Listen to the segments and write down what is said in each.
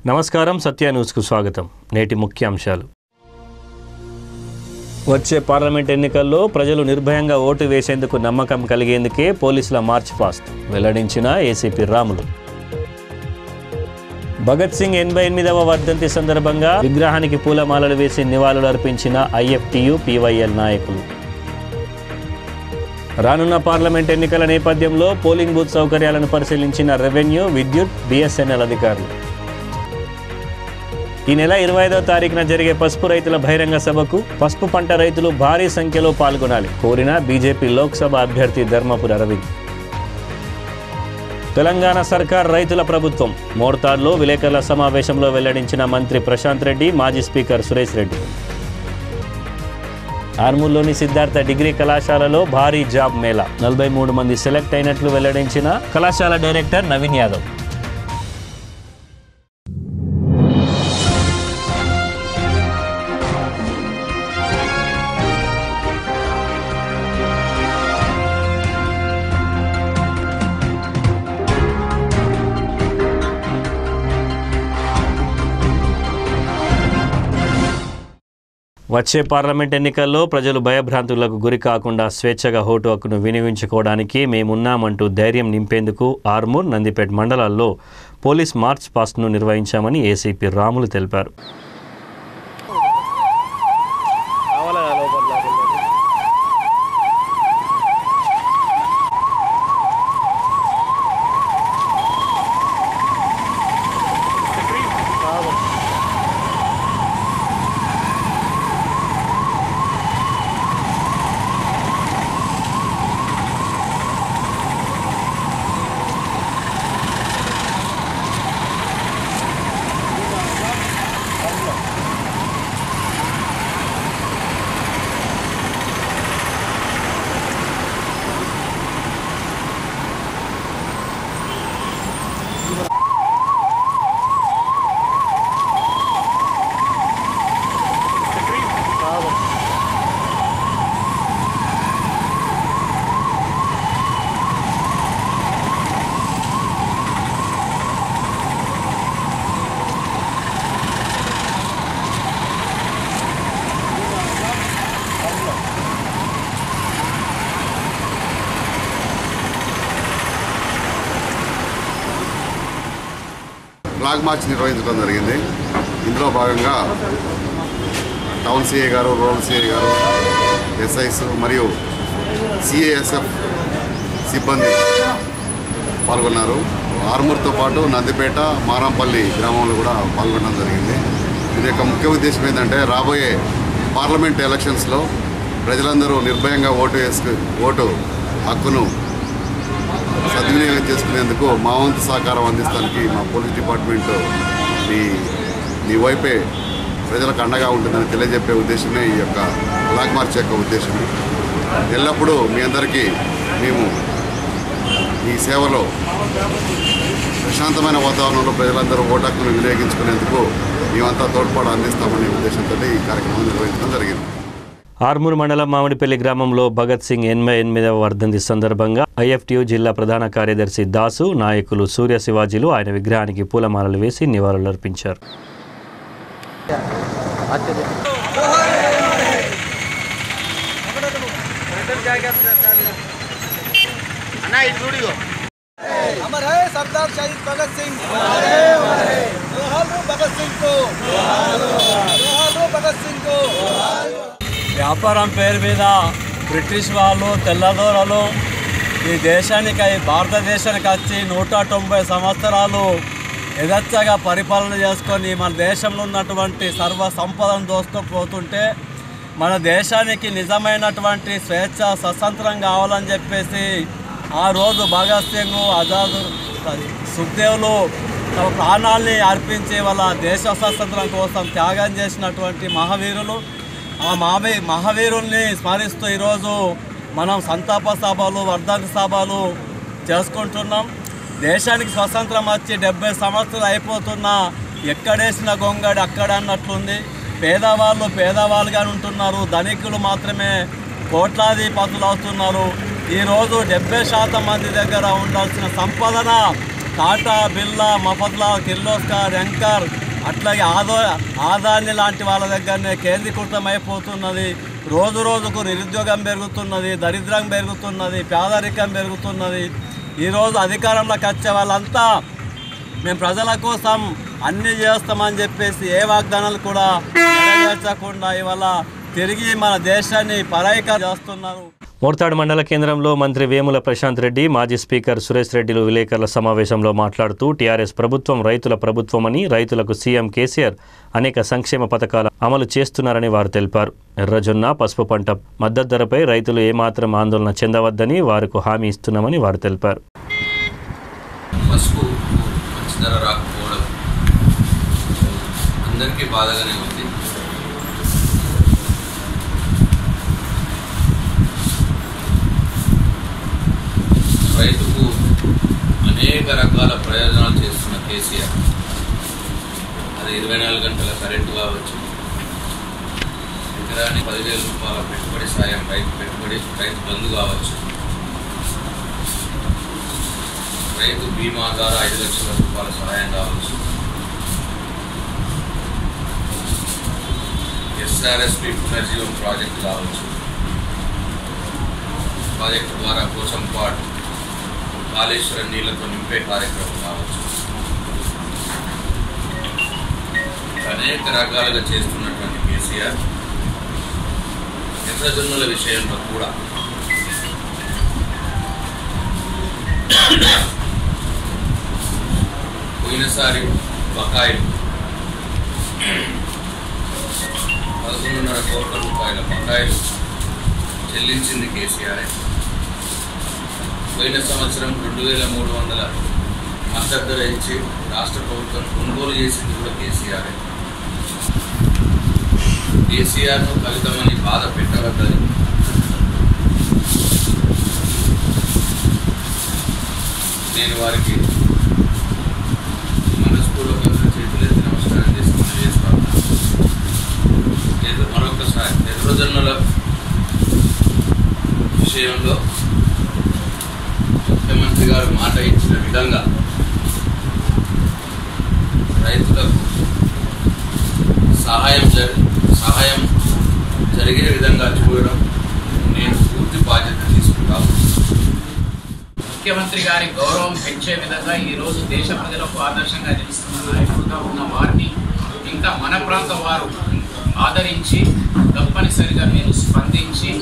నమస్కారం సత్య న్యూస్కు స్వాగతం నేటి ముఖ్యాంశాలు వచ్చే పార్లమెంట్ ఎన్నికల్లో ప్రజలు నిర్భయంగా ఓటు వేసేందుకు నమ్మకం కలిగేందుకే పోలీసుల మార్చ్ పాస్ట్ వెల్లడించిన ఏసీపీ రాములు భగత్ సింగ్ ఎనభై ఎనిమిదవ వర్ధంతి సందర్భంగా విగ్రహానికి పూలమాలలు వేసి నివాళులర్పించిన ఐఎఫ్టియు పీవైఎల్ నాయకులు రానున్న పార్లమెంట్ ఎన్నికల నేపథ్యంలో పోలింగ్ బూత్ సౌకర్యాలను పరిశీలించిన రెవెన్యూ విద్యుత్ బిఎస్ఎన్ఎల్ అధికారులు ఈ నెల ఇరవై ఐదవ తారీఖున జరిగే పసుపు రైతుల బహిరంగ సభకు పసుపు పంట రైతులు భారీ సంఖ్యలో పాల్గొనాలి కోరిన బీజేపీ లోక్సభ అభ్యర్థి ధర్మపురి అరవింద్ తెలంగాణ సర్కార్ రైతుల ప్రభుత్వం మోర్తాడ్లో విలేకరుల సమావేశంలో వెల్లడించిన మంత్రి ప్రశాంత్ రెడ్డి మాజీ స్పీకర్ సురేష్ రెడ్డి ఆర్మూర్లోని సిద్ధార్థ డిగ్రీ కళాశాలలో భారీ జాబ్ మేళా నలభై మూడు మంది సెలెక్ట్ అయినట్లు వెల్లడించిన కళాశాల డైరెక్టర్ నవీన్ యాదవ్ వచ్చే పార్లమెంట్ ఎన్నికల్లో ప్రజలు భయభ్రాంతులకు గురి కాకుండా స్వేచ్ఛగా ఓటు హక్కును వినియోగించుకోవడానికి మేమున్నామంటూ ధైర్యం నింపేందుకు ఆర్మూర్ నందిపేట్ మండలాల్లో పోలీస్ మార్చ్ పాస్ట్ను నిర్వహించామని ఏసీపీ రాములు తెలిపారు ఫ్లాగ్ మార్చ్ నిర్వహించడం జరిగింది ఇందులో భాగంగా టౌన్ సిఐ గారు రూరల్ సిఐ గారు ఎస్ఐస్ మరియు సిఏఎస్ఎఫ్ సిబ్బంది పాల్గొన్నారు ఆర్మూర్తో పాటు నందిపేట మారాంపల్లి గ్రామంలో కూడా పాల్గొనడం జరిగింది ఇది యొక్క ముఖ్య ఉద్దేశం ఏంటంటే రాబోయే పార్లమెంట్ ఎలక్షన్స్లో ప్రజలందరూ నిర్భయంగా ఓటు వేసుకు ఓటు హక్కును సద్వినియోగం చేసుకునేందుకు మా వంతు సహకారం అందిస్తానికి మా పోలీస్ డిపార్ట్మెంట్ మీ మీ వైపే ప్రజలకు అండగా ఉంటుందని తెలియజెప్పే ఉద్దేశమే ఈ యొక్క బ్లాక్ మార్చ్ యొక్క ఉద్దేశం ఎల్లప్పుడూ మీ అందరికీ మేము ఈ సేవలో ప్రశాంతమైన వాతావరణంలో ప్రజలందరూ ఓటాకును వినియోగించుకునేందుకు మేమంతా తోడ్పాటు అందిస్తామనే ఉద్దేశంతో ఈ కార్యక్రమం నిర్వహించడం జరిగింది ఆర్మూర్ మండలం మామిడిపల్లి గ్రామంలో భగత్ సింగ్ ఎనభై ఎనిమిదవ వర్ధంతి సందర్భంగా ఐఎఫ్టియు జిల్లా ప్రధాన కార్యదర్శి దాసు నాయకులు సూర్య శివాజీలు ఆయన విగ్రహానికి పూలమాలలు వేసి నివాళులర్పించారు अमर है सरदार शहीद भगत सिंह जोहार हो भगत सिंह को जोहार हो भगत सिंह को వ్యాపారం పేరు మీద బ్రిటిష్ వాళ్ళు తెల్లదోరలు ఈ దేశానికి ఈ భారతదేశానికి వచ్చి నూట తొంభై సంవత్సరాలు యథచ్చగా పరిపాలన చేసుకొని మన దేశంలో ఉన్నటువంటి సర్వ సంపదను దోసుకుపోతుంటే మన దేశానికి నిజమైనటువంటి స్వేచ్ఛ స్వతంత్రం కావాలని చెప్పేసి ఆ రోజు భగత్ సింగ్ ఆజాద్ సుఖ్దేవులు తమ ప్రాణాల్ని అర్పించి వాళ్ళ దేశ స్వాతంత్రం కోసం త్యాగం చేసినటువంటి మహావీరులు ఆ మావి మహావీరుల్ని స్మరిస్తూ ఈరోజు మనం సంతాప సభలు వర్ధంతి సభలు చేసుకుంటున్నాం దేశానికి స్వతంత్రం వచ్చి డెబ్బై సంవత్సరాలు అయిపోతున్నా ఎక్కడేసిన గొంగడి అక్కడ అన్నట్లుంది పేదవాళ్ళు పేదవాళ్ళుగా ఉంటున్నారు ధనికులు మాత్రమే కోట్లాధిపతులు అవుతున్నారు ఈరోజు డెబ్బై శాతం మంది దగ్గర ఉండాల్సిన సంపదన టాటా బిర్లా మఫద్లా కిర్లోస్కర్ యాంకర్ అట్లాగే ఆదో ఆదాని లాంటి వాళ్ళ దగ్గరనే కేంద్రీకృతం అయిపోతున్నది రోజు రోజుకు నిరుద్యోగం పెరుగుతున్నది దరిద్రం పెరుగుతున్నది పేదరికం పెరుగుతున్నది ఈరోజు అధికారంలోకి వచ్చే వాళ్ళంతా మేము ప్రజల కోసం అన్ని చేస్తామని చెప్పేసి ఏ వాగ్దానాలు కూడా నెరవేర్చకుండా ఇవాళ తిరిగి మన దేశాన్ని పరాయిక చేస్తున్నారు మోర్తాడు మండల కేంద్రంలో మంత్రి వేముల ప్రశాంత్ రెడ్డి మాజీ స్పీకర్ సురేష్ రెడ్డిలు విలేకరుల సమావేశంలో మాట్లాడుతూ టీఆర్ఎస్ ప్రభుత్వం రైతుల ప్రభుత్వమని రైతులకు సీఎం కేసీఆర్ అనేక సంక్షేమ పథకాలు అమలు చేస్తున్నారని వారు తెలిపారు ఎర్రజొన్న పసుపు పంట మద్దతు ధరపై రైతులు ఏమాత్రం ఆందోళన చెందవద్దని వారికి హామీ ఇస్తున్నామని వారు తెలిపారు పసుపు మంచి ధర రాకపోవడం అందరికీ బాధగానే ఉంది రైతుకు అనేక రకాల ప్రయోజనాలు చేస్తున్న కేసీఆర్ అది ఇరవై నాలుగు గంటల కరెంటు కావచ్చు ఎకరానికి పదివేల రూపాయల పెట్టుబడి సాయం రైతు పెట్టుబడి రైతు బంధు కావచ్చు రైతు బీమా ద్వారా ఐదు లక్షల రూపాయల సహాయం కావచ్చు ఎస్ఆర్ఎస్పి పునర్జీవం ప్రాజెక్టు కావచ్చు ప్రాజెక్టు ద్వారా కోసంపాటు కాళేశ్వరం నీళ్లతో నింపే కార్యక్రమం కావచ్చు అనేక రకాలుగా చేస్తున్నటువంటి కేసీఆర్ ఎర్రజొన్నల విషయంలో కూడా పోయినసారి బకాయిలు పదకొండున్నర కోట్ల రూపాయల బకాయిలు చెల్లించింది కేసీఆర్ పోయిన సంవత్సరం రెండు వేల మూడు వందల మద్దతు ధర ఇచ్చి రాష్ట్ర ప్రభుత్వం కొనుగోలు చేసింది కూడా కేసీఆర్ కేసీఆర్ను ఫలితమని బాధ పెట్టవద్దని నేను వారికి మనస్పూర్వకంగా చేతులెత్తి నమస్కారం చేసుకుని చేస్తాను ఎర్ర మరొకసారి ఎర్రజొన్నల విషయంలో ముఖ్యమంత్రి గారు మాట ఇచ్చిన విధంగా రైతులకు సహాయం జరి సహాయం జరిగే విధంగా చూడడం నేను పూర్తి బాధ్యత తీసుకుంటాను ముఖ్యమంత్రి గారి గౌరవం పెంచే విధంగా ఈ రోజు దేశ ప్రజలకు ఆదర్శంగా నిలుస్తున్న నాయకుడుగా ఉన్న వారిని ఇంకా మన ప్రాంత వారు ఆదరించి తప్పనిసరిగా మీరు స్పందించి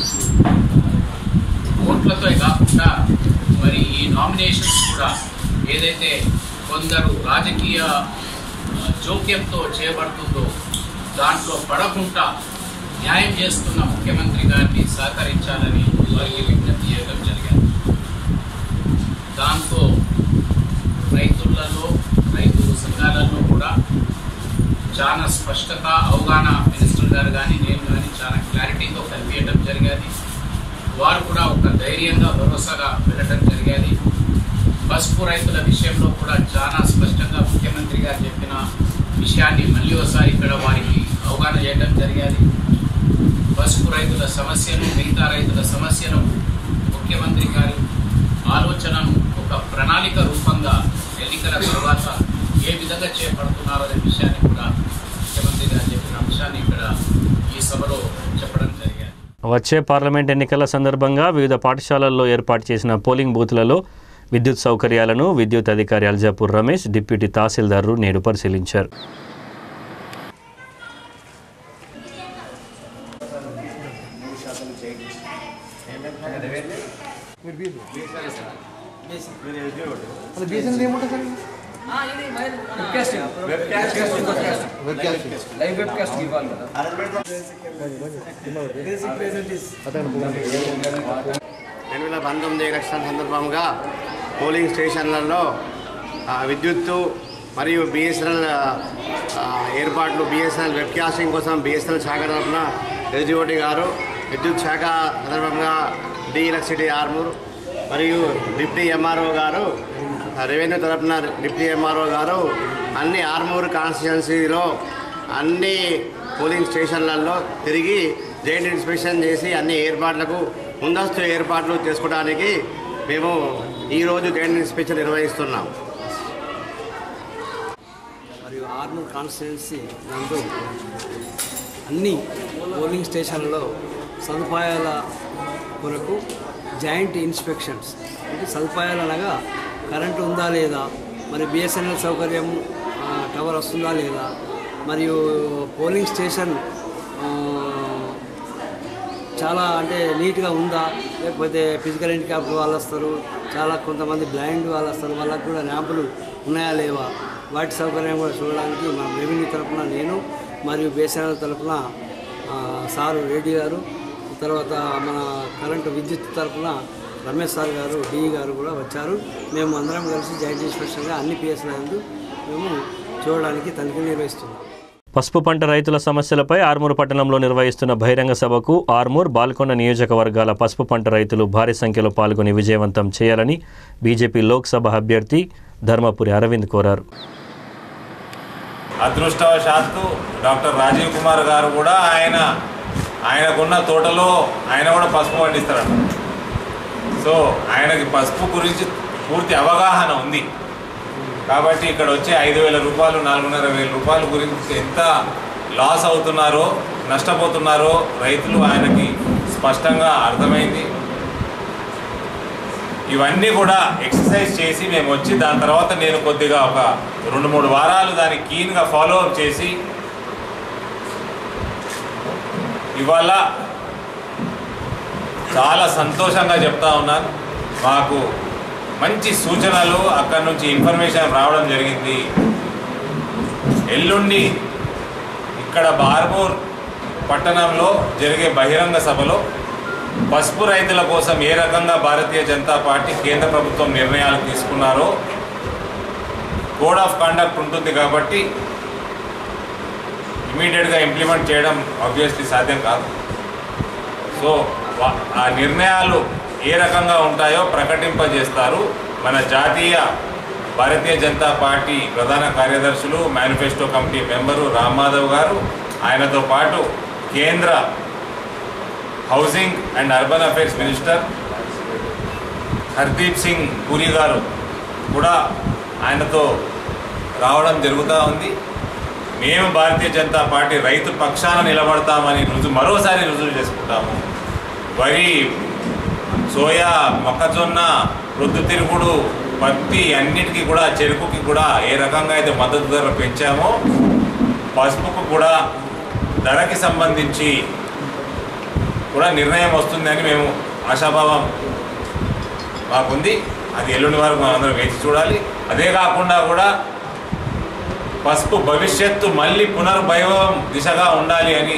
ఓట్లతో కాకుండా మరి ఈ నామినేషన్స్ కూడా ఏదైతే కొందరు రాజకీయ ఆ, జోక్యంతో చేయబడుతుందో దాంట్లో పడకుండా న్యాయం చేస్తున్న ముఖ్యమంత్రి గారిని సహకరించాలని వారికి విజ్ఞప్తి చేయడం జరిగింది దాంతో రైతులలో రైతు సంఘాలలో కూడా చాలా స్పష్టత అవగాహన మినిస్టర్ గారు కానీ నేను కానీ చాలా క్లారిటీతో కనిపించడం జరిగేది వారు కూడా ఒక ధైర్యంగా భరోసాగా వెళ్ళడం జరిగేది పసుపు రైతుల విషయంలో కూడా చాలా స్పష్టంగా ముఖ్యమంత్రి గారు చెప్పిన విషయాన్ని మళ్ళీ ఒకసారి ఇక్కడ వారికి అవగాహన చేయడం జరిగేది పసుపు రైతుల సమస్యను మిగతా రైతుల సమస్యను ముఖ్యమంత్రి గారు ఆలోచనను ఒక ప్రణాళిక రూపంగా ఎన్నికల తర్వాత ఏ విధంగా చేపడుతున్నారో అనే విషయాన్ని కూడా ముఖ్యమంత్రి గారు చెప్పిన అంశాన్ని ఇక్కడ ఈ సభలో చెప్పడం జరిగింది వచ్చే పార్లమెంట్ ఎన్నికల సందర్భంగా వివిధ పాఠశాలల్లో ఏర్పాటు చేసిన పోలింగ్ బూత్లలో విద్యుత్ సౌకర్యాలను విద్యుత్ అధికారి అల్జాపూర్ రమేష్ డిప్యూటీ తహసీల్దారు నేడు పరిశీలించారు రెండు వేల పంతొమ్మిది ఎలక్షన్ సందర్భంగా పోలింగ్ స్టేషన్లలో ఆ, విద్యుత్తు మరియు బిఎస్ఎన్ఎల్ ఏర్పాట్లు బిఎస్ఎన్ఎల్ వెబ్ కాస్టింగ్ కోసం బిఎస్ఎన్ఎల్ శాఖ తరఫున ఎస్డిఓటి గారు విద్యుత్ శాఖ సందర్భంగా డి ఎలక్ట్రిసిటీ ఆర్మూర్ మరియు డిప్యూటీ ఎంఆర్ఓ గారు ఆ, రెవెన్యూ తరఫున డిప్యూటీ ఎంఆర్ఓ గారు అన్ని ఆర్మూర్ కాన్స్టిట్యున్సీలో అన్ని పోలింగ్ స్టేషన్లలో తిరిగి జైంట్ ఇన్స్పెక్షన్ చేసి అన్ని ఏర్పాట్లకు ముందస్తు ఏర్పాట్లు చేసుకోవడానికి మేము ఈరోజు జైంట్ ఇన్స్పెక్షన్ నిర్వహిస్తున్నాం ఆర్మూర్ కాన్స్టిట్యున్సీ నందు అన్ని పోలింగ్ స్టేషన్లలో సదుపాయాల కొరకు జాయింట్ ఇన్స్పెక్షన్స్ అంటే సదుపాయాలు అనగా కరెంటు ఉందా లేదా మరి బిఎస్ఎన్ఎల్ సౌకర్యం ఆ, టవర్ వస్తుందా లేదా మరియు పోలింగ్ స్టేషన్ ఆ, చాలా అంటే నీట్గా ఉందా లేకపోతే ఫిజికల్ హ్యాండిక్యాప్ వాళ్ళు వస్తారు చాలా కొంతమంది బ్లైండ్ వాళ్ళు వస్తారు వాళ్ళకి కూడా ర్యాంపులు ఉన్నాయా లేవా వాటి సౌకర్యం కూడా చూడడానికి మన రెవెన్యూ తరఫున నేను మరియు బేసనల్ తరఫున ఆ, సారు రెడ్డి గారు తర్వాత మన కరెంటు విద్యుత్ తరఫున రమేష్ సార్ గారు డి గారు కూడా వచ్చారు మేము అందరం కలిసి జాయింట్ ఇన్స్పెక్షన్గా అన్ని పిఎస్ల నందు మేము చూడడానికి తనిఖీ నిర్వహిస్తున్నాం పసుపు పంట రైతుల సమస్యలపై ఆర్మూర్ పట్టణంలో నిర్వహిస్తున్న బహిరంగ సభకు ఆర్మూర్ బాల్కొండ నియోజకవర్గాల పసుపు పంట రైతులు భారీ సంఖ్యలో పాల్గొని విజయవంతం చేయాలని బీజేపీ లోక్సభ అభ్యర్థి ధర్మపురి అరవింద్ కోరారు అదృష్టవశాత్తు డాక్టర్ రాజీవ్ కుమార్ గారు కూడా ఆయన ఆయనకున్న తోటలో ఆయన కూడా పసుపు పండిస్తారట సో ఆయనకి పసుపు గురించి పూర్తి అవగాహన ఉంది కాబట్టి ఇక్కడ వచ్చే ఐదు వేల రూపాయలు నాలుగున్నర వేల రూపాయల గురించి ఎంత లాస్ అవుతున్నారో నష్టపోతున్నారో రైతులు ఆయనకి స్పష్టంగా అర్థమైంది ఇవన్నీ కూడా ఎక్సర్సైజ్ చేసి మేము వచ్చి దాని తర్వాత నేను కొద్దిగా ఒక రెండు మూడు వారాలు దాన్ని కీన్గా ఫాలో అప్ చేసి ఇవాళ చాలా సంతోషంగా చెప్తా ఉన్నాను మాకు మంచి సూచనలు అక్కడి నుంచి ఇన్ఫర్మేషన్ రావడం జరిగింది ఎల్లుండి ఇక్కడ బార్మూర్ పట్టణంలో జరిగే బహిరంగ సభలో పసుపు రైతుల కోసం ఏ రకంగా భారతీయ జనతా పార్టీ కేంద్ర ప్రభుత్వం నిర్ణయాలు తీసుకున్నారో కోడ్ ఆఫ్ కండక్ట్ ఉంటుంది కాబట్టి ఇమీడియట్గా ఇంప్లిమెంట్ చేయడం ఆబ్వియస్లీ సాధ్యం కాదు సో వా- ఆ నిర్ణయాలు ఏ రకంగా ఉంటాయో ప్రకటింపజేస్తారు మన జాతీయ భారతీయ జనతా పార్టీ ప్రధాన కార్యదర్శులు manifesto committee member Ram Madhav గారు ఆయనతో పాటు కేంద్ర housing and urban affairs minister Hardeep Singh Puri గారు కూడా ఆయనతో రావడం జరుగుతూ ఉంది మేము భారతీయ జనతా పార్టీ రైతు పక్షాన నిలబడతామని రుజువు మరోసారి రుజువు చేసుకుంటాము వరి సోయా మొక్కజొన్న ప్రొద్దుతిరుగుడు పత్తి అన్నిటికీ కూడా చెరుకుకి కూడా ఏ రకంగా అయితే మద్దతు ధర పెంచామో పసుపుకు కూడా ధరకి సంబంధించి కూడా నిర్ణయం వస్తుందని మేము ఆశాభావం మాకుంది అది ఎల్లుండి వరకు మనం అందరం వేచి చూడాలి అదే కాకుండా కూడా పసుపు భవిష్యత్తు మళ్ళీ పునర్వైభవం దిశగా ఉండాలి అని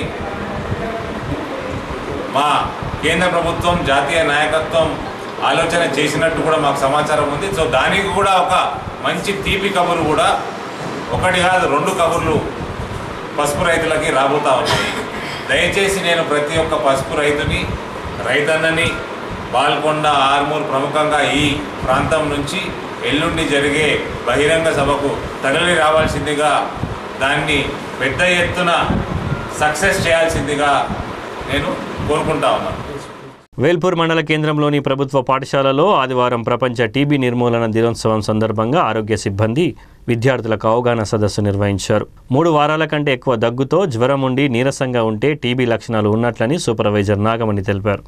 మా కేంద్ర ప్రభుత్వం జాతీయ నాయకత్వం ఆలోచన చేసినట్టు కూడా మాకు సమాచారం ఉంది సో దానికి కూడా ఒక మంచి తీపి కబురు కూడా ఒకటి కాదు రెండు కబుర్లు పసుపు రైతులకి రాబోతా ఉన్నాయి దయచేసి నేను ప్రతి ఒక్క పసుపు రైతుని రైతన్నని బాల్కొండ ఆర్మూర్ ప్రముఖంగా ఈ ప్రాంతం నుంచి ఎల్లుండి జరిగే బహిరంగ సభకు తరలి రావాల్సిందిగా దాన్ని పెద్ద ఎత్తున సక్సెస్ చేయాల్సిందిగా నేను కోరుకుంటా ఉన్నాను వేల్పూర్ మండల కేంద్రంలోని ప్రభుత్వ పాఠశాలలో ఆదివారం ప్రపంచ టీబీ నిర్మూలన దినోత్సవం సందర్భంగా ఆరోగ్య సిబ్బంది విద్యార్థులకు అవగాహన సదస్సు నిర్వహించారు మూడు వారాల కంటే ఎక్కువ దగ్గుతో జ్వరం ఉండి నీరసంగా ఉంటే టీబీ లక్షణాలు ఉన్నట్లని సూపర్వైజర్ నాగమణి తెలిపారు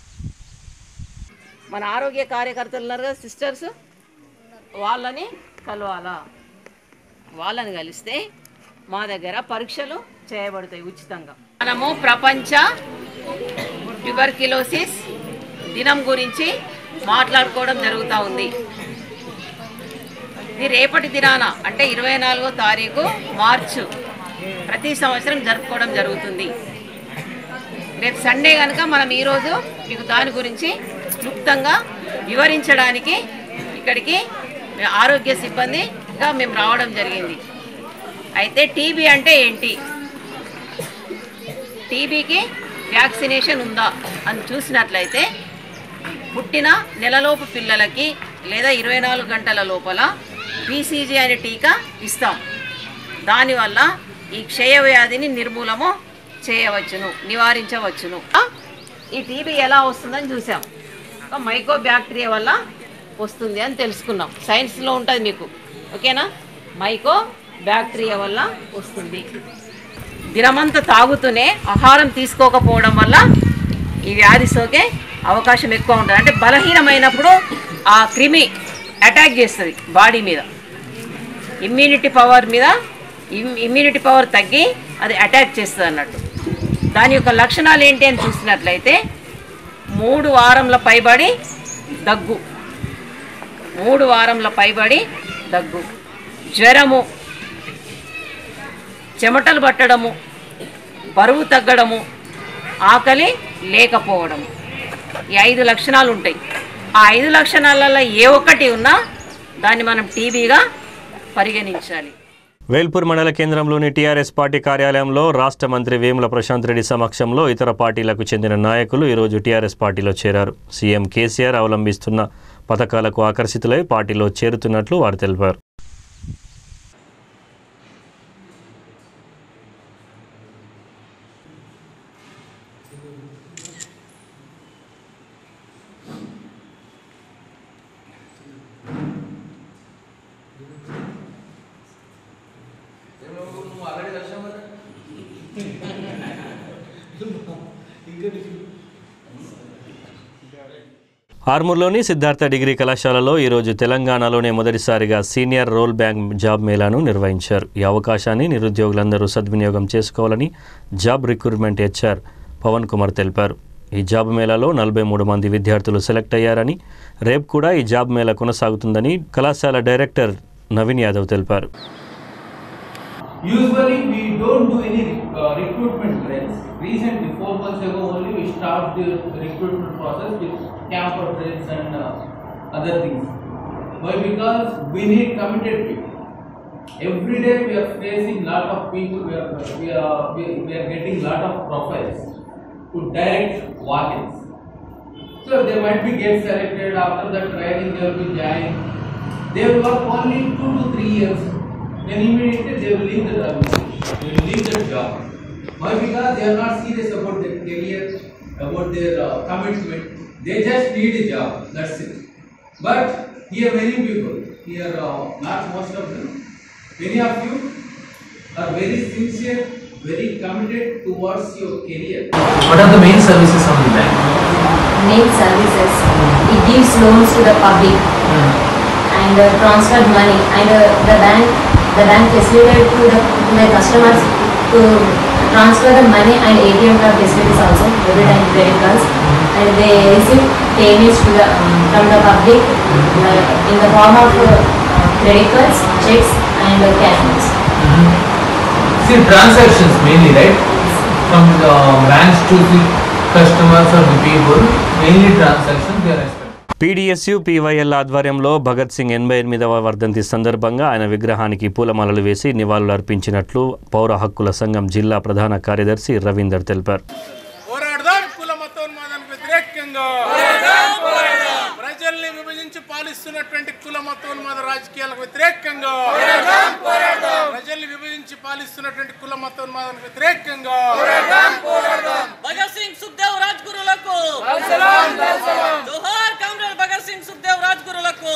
మన ఆరోగ్య కార్యకర్తలు ఉన్నారు కదా సిస్టర్స్ వాళ్ళని కలవాలా వాళ్ళని కలిస్తే మా దగ్గర పరీక్షలు చేయబడతాయి ఉచితంగా మనము ప్రపంచ ట్యూబర్కిలోసిస్ దినం గురించి మాట్లాడుకోవడం జరుగుతూ ఉంది ఇది రేపటి దినాన అంటే ఇరవై నాలుగో తారీఖు మార్చు ప్రతి సంవత్సరం జరుపుకోవడం జరుగుతుంది రేపు సండే కనుక మనం ఈరోజు మీకు దాని గురించి క్లుప్తంగా వివరించడానికి ఇక్కడికి ఆరోగ్య సిబ్బందిగా మేము రావడం జరిగింది అయితే టీబీ అంటే ఏంటి టీబీకి వ్యాక్సినేషన్ ఉందా అని చూసినట్లయితే పుట్టిన నెలలోపు పిల్లలకి లేదా ఇరవై నాలుగు గంటల లోపల బీసీజీ అనే టీకా ఇస్తాం దానివల్ల ఈ క్షయ వ్యాధిని నిర్మూలము చేయవచ్చును నివారించవచ్చును ఆ, ఈ టీబీ ఎలా వస్తుందని చూసాం ఒక మైకో బ్యాక్టీరియా వల్ల వస్తుంది అని తెలుసుకున్నాం సైన్స్లో ఉంటుంది మీకు ఓకేనా మైకో బ్యాక్టీరియా వల్ల వస్తుంది దినమంతా తాగుతూనే ఆహారం తీసుకోకపోవడం వల్ల ఈ వ్యాధి సోకే అవకాశం ఎక్కువ ఉంటుంది అంటే బలహీనమైనప్పుడు ఆ క్రిమి అటాక్ చేస్తుంది బాడీ మీద ఇమ్యూనిటీ పవర్ మీద ఇమ్ ఇమ్యూనిటీ పవర్ తగ్గి అది అటాక్ చేస్తుంది అన్నట్టు దాని యొక్క లక్షణాలు ఏంటి అని చూసినట్లయితే మూడు వారంల పైబడి దగ్గు మూడు వారంల పైబడి దగ్గు జ్వరము చెమటలు పట్టడము బరువు తగ్గడము ఆకలి లేకపోవడము ఈ ఐదు లక్షణాలు ఉంటాయి ఆ ఐదు లక్షణాలలో ఏ ఒక్కటి ఉన్నా దాన్ని మనం టీబీగా పరిగణించాలి వేల్పూర్ మండల కేంద్రంలోని టీఆర్ఎస్ పార్టీ కార్యాలయంలో రాష్ట్ర మంత్రి వేముల ప్రశాంత్ రెడ్డి సమక్షంలో ఇతర పార్టీలకు చెందిన నాయకులు ఈరోజు టీఆర్ఎస్ పార్టీలో చేరారు సీఎం కేసీఆర్ అవలంబిస్తున్న పథకాలకు ఆకర్షితులై పార్టీలో చేరుతున్నట్లు వారు తెలిపారు ఆర్మూర్లోని సిద్ధార్థ డిగ్రీ కళాశాలలో ఈరోజు తెలంగాణలోనే మొదటిసారిగా సీనియర్ రోల్ బ్యాంక్ జాబ్ మేళాను నిర్వహించారు ఈ అవకాశాన్ని నిరుద్యోగులందరూ సద్వినియోగం చేసుకోవాలని job recruitment HR Pavan Kumar తెలిపారు ఈ జాబ్ మేళాలో నలభై మూడు మంది విద్యార్థులు సెలెక్ట్ అయ్యారని రేపు కూడా ఈ జాబ్ మేళా కొనసాగుతుందని కళాశాల డైరెక్టర్ నవీన్ యాదవ్ తెలిపారు Usually we don't do any uh, recruitment drills. Recently, four months ago only we start the recruitment process with camper drills and uh, other things. Why? Because we need committed people. Every day we are facing lot of people. We are we are we, we are getting lot of profiles to direct walk-ins. So they might be get selected after the training. They will be joined. They will work only two to three years. Then immediately they will leave the organization. They will leave the job. Why? Because they are not serious about their career, about their uh, commitment. They just need a job. That's it. But here many people, here uh, not most of them, many of you are very sincere, very committed towards your career. What are the main services of the bank? main services. It gives loans to the public and uh, transfer money and uh, the bank the bank facilitated to the to the customers to transfer the money and ATM card facilities also every time credit cards and they receive payments to the um, from the public uh, in the form of uh, credit cards, checks and uh, cash notes. See transactions mainly, right? From the banks to the customers or the people, mainly transactions they are expected. PDSU PYL ఆధ్వర్యంలో భగత్ సింగ్ ఎనభై ఎనిమిదవ వర్ధంతి సందర్భంగా ఆయన విగ్రహానికి పూలమాలలు వేసి నివాళులు అర్పించినట్లు పౌర హక్కుల సంఘం జిల్లా ప్రధాన కార్యదర్శి రవీందర్ తెలిపారు పోరాడదాం కుల మతోన్మాదానికి వ్యతిరేకంగా ప్రజల్ని విభజించి పాలిస్తున్నటువంటి కుల మతోన్మాద రాజకీయాలకు వ్యతిరేకంగా ప్రజల్ని విభజించి పాలిస్తున్నటువంటి కుల మతోన్మాదానికి వ్యతిరేకంగా భగత్ సింగ్ సుఖ్దేవ్ రాజ్గురులకు జోహార్ కామ్రేడ్ భగత్ సింగ్ సుఖ్దేవ్ రాజ్గురులకు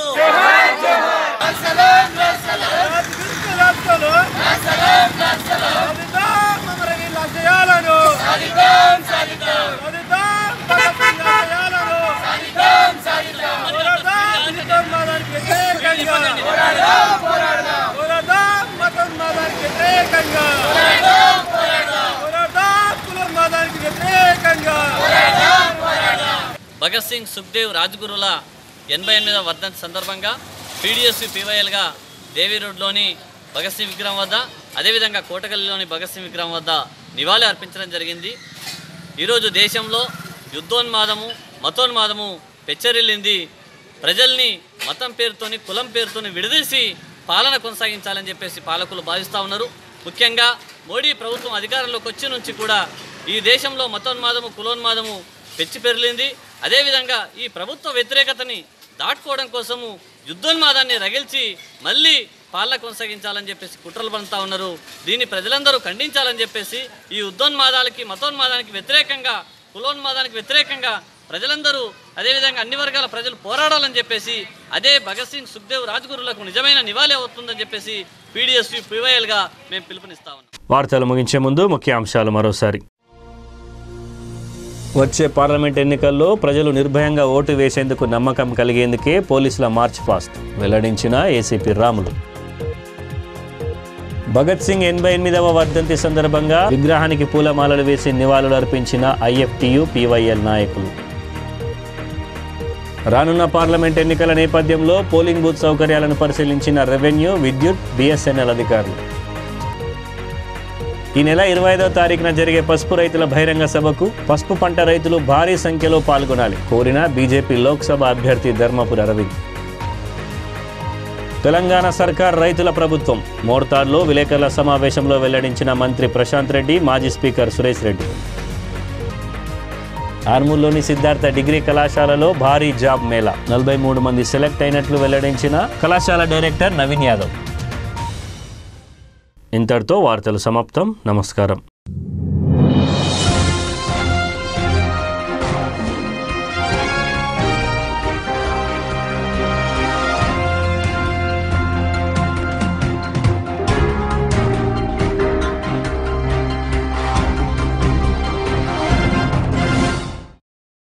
భగత్ సింగ్ సుఖ్దేవ్ రాజ్గురుల ఎనభై ఎనిమిదవ వర్ధంతి సందర్భంగా పీడిఎస్యు పీవైఎల్గా దేవి రోడ్లోని భగత్ సింగ్ విగ్రహం వద్ద అదేవిధంగా కోటగల్లిలోని భగత్ సింగ్ విగ్రహం వద్ద నివాళి అర్పించడం జరిగింది ఈరోజు దేశంలో యుద్ధోన్మాదము మతోన్మాదము పెచ్చరిల్లింది ప్రజల్ని మతం పేరుతోని కులం పేరుతోని విడదీసి పాలన కొనసాగించాలని చెప్పేసి పాలకులు భావిస్తూ ఉన్నారు ముఖ్యంగా మోడీ ప్రభుత్వం అధికారంలోకి వచ్చి నుంచి కూడా ఈ దేశంలో మతోన్మాదము కులోన్మాదము పెచ్చి పెరిలింది అదేవిధంగా ఈ ప్రభుత్వ వ్యతిరేకతని దాటుకోవడం కోసము యుద్ధోన్మాదాన్ని రగిల్చి మళ్ళీ పాలన కొనసాగించాలని చెప్పేసి కుట్రలు పడుతూ ఉన్నారు దీన్ని ప్రజలందరూ ఖండించాలని చెప్పేసి ఈ యుద్ధోన్మాదాలకి మతోన్మాదానికి వ్యతిరేకంగా కులోన్మాదానికి వ్యతిరేకంగా ప్రజలందరూ అదేవిధంగా అన్ని వర్గాల ప్రజలు పోరాడాలని చెప్పేసి అదే భగత్ సింగ్ సుఖ్దేవ్ రాజ్గురులకు నిజమైన నివాళి అవుతుందని చెప్పేసి పీడిఎస్యు పీవైఎల్గా మేము పిలుపునిస్తా ఉన్నాం వార్తలు ముగించే ముందు ముఖ్యాంశాలు మరోసారి వచ్చే పార్లమెంట్ ఎన్నికల్లో ప్రజలు నిర్భయంగా ఓటు వేసేందుకు నమ్మకం కలిగేందుకే పోలీసుల మార్చ్ పాస్ట్ వెల్లడించిన ఏసీపీ రాములు భగత్ సింగ్ ఎనభై ఎనిమిదవ వర్ధంతి సందర్భంగా విగ్రహానికి పూలమాలలు వేసి నివాళులు అర్పించిన ఐఎఫ్టియు పీవైఎల్ నాయకులు రానున్న పార్లమెంట్ ఎన్నికల నేపథ్యంలో పోలింగ్ బూత్ సౌకర్యాలను పరిశీలించిన రెవెన్యూ విద్యుత్ బిఎస్ఎన్ఎల్ అధికారులు ఈ నెల ఇరవై ఐదవ తారీఖున జరిగే పసుపు రైతుల బహిరంగ సభకు పసుపు పంట రైతులు భారీ సంఖ్యలో పాల్గొనాలి కోరిన బీజేపీ లోక్సభ అభ్యర్థి ధర్మపురి అరవింద్ తెలంగాణ సర్కార్ రైతుల ప్రభుత్వం మోర్తాడ్లో విలేకరుల సమావేశంలో వెల్లడించిన మంత్రి ప్రశాంత్ రెడ్డి మాజీ స్పీకర్ సురేష్ రెడ్డి ఆర్మూర్లోని సిద్ధార్థ డిగ్రీ కళాశాలలో భారీ జాబ్ మేళా నలభై మూడు మంది సెలెక్ట్ అయినట్లు వెల్లడించిన కళాశాల డైరెక్టర్ నవీన్ యాదవ్ ఇంతటితో వార్తలు సమాప్తం నమస్కారం